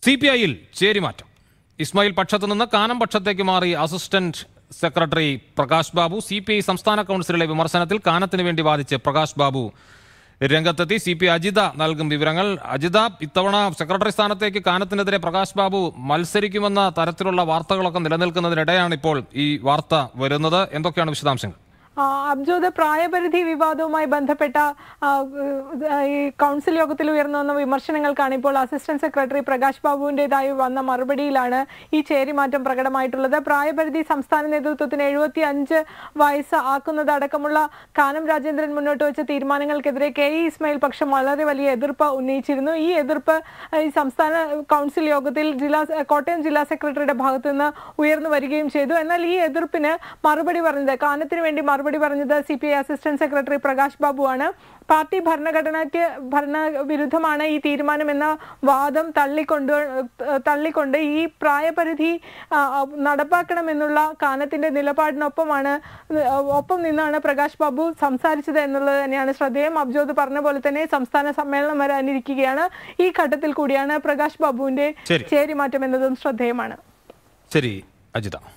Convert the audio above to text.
C P ഐയിൽ ചേരിമാറ്റം ഇസ്മായിൽ പക്ഷത്തു നിന്ന് കാനം പക്ഷത്തേക്ക് മാറി assistant secretary Prakash Babu C P I സംസ്ഥാന കൗൺസിലിലെ വിമർശനത്തിൽ കാനത്തിന് വേണ്ടി വാദിച്ച് പ്രകാശ് ബാബു രംഗത്തെത്തി സി പി അജിത നൽകും വിവരങ്ങൾ അജിത ഇത്തവണ സെക്രട്ടറി സ്ഥാനത്തേക്ക് കാനത്തിനെതിരെ പ്രകാശ് ബാബു മത്സരിക്കുമെന്ന തരത്തിലുള്ള വാർത്തകളൊക്കെ നിലനിൽക്കുന്നതിനിടെയാണ് ഇപ്പോൾ ഈ വാർത്ത വരുന്നത് എന്തൊക്കെയാണ് വിശദാംശങ്ങൾ ആ, അബ്ജോദ് പ്രായപരിധി വിവാദവുമായി ബന്ധപ്പെട്ട ആ, ഈ കൗൺസിൽ യോഗത്തിൽ ഉയർന്നു വന്ന വിമർശനങ്ങൾക്കാണ് ഇപ്പോൾ അസിസ്റ്റന്റ് സെക്രട്ടറി പ്രകാശ് ബാബുവിൻ്റെതായി വന്ന മറുപടിയിലാണ് ഈ ചേരിമാറ്റം പ്രകടമായിട്ടുള്ളത് പ്രായപരിധി സംസ്ഥാന നേതൃത്വത്തിന് എഴുപത്തി അഞ്ച് വയസ്സ് ആക്കുന്നത് അടക്കമുള്ള കാനം രാജേന്ദ്രൻ മുന്നോട്ട് വെച്ച തീരുമാനങ്ങൾക്കെതിരെ കെ ഇ ഇസ്മായിൽ പക്ഷം വളരെ വലിയ എതിർപ്പ് ഉന്നയിച്ചിരുന്നു ഈ എതിർപ്പ് ആ, ഈ സംസ്ഥാന കൗൺസിൽ യോഗത്തിൽ ജില്ലാ കോട്ടയം ജില്ലാ സെക്രട്ടറിയുടെ ഭാഗത്തു നിന്ന് ഉയർന്നു വരികയും ചെയ്തു എന്നാൽ ഈ എതിർപ്പിന് മറുപടി പറഞ്ഞത് കാനത്തിന് വേണ്ടി മറുപടി പറഞ്ഞത് C P I assistant secretary Prakash ബാബുവാണ് പാർട്ടി ഭരണഘടനയ്ക്ക് ഭരണ വിരുദ്ധമാണ് ഈ തീരുമാനമെന്ന വാദം തള്ളിക്കൊണ്ട് തള്ളിക്കൊണ്ട് ഈ പ്രായപരിധി ആ, ആ, നടപ്പാക്കണമെന്നുള്ള കാനത്തിന്റെ നിലപാടിനൊപ്പമാണ് ഒപ്പം നിന്നാണ് പ്രകാശ് ബാബു സംസാരിച്ചത് എന്നുള്ളത് തന്നെയാണ് ശ്രദ്ധേയം അബ്ജോദ് പറഞ്ഞ പോലെ തന്നെ സംസ്ഥാന സമ്മേളനം വരാനിരിക്കുകയാണ് ഈ ഘട്ടത്തിൽ കൂടിയാണ് പ്രകാശ് ബാബുവിന്റെ ശരി. ചേരിമാറ്റം എന്നതും ശ്രദ്ധേയമാണ് ശരി അജിത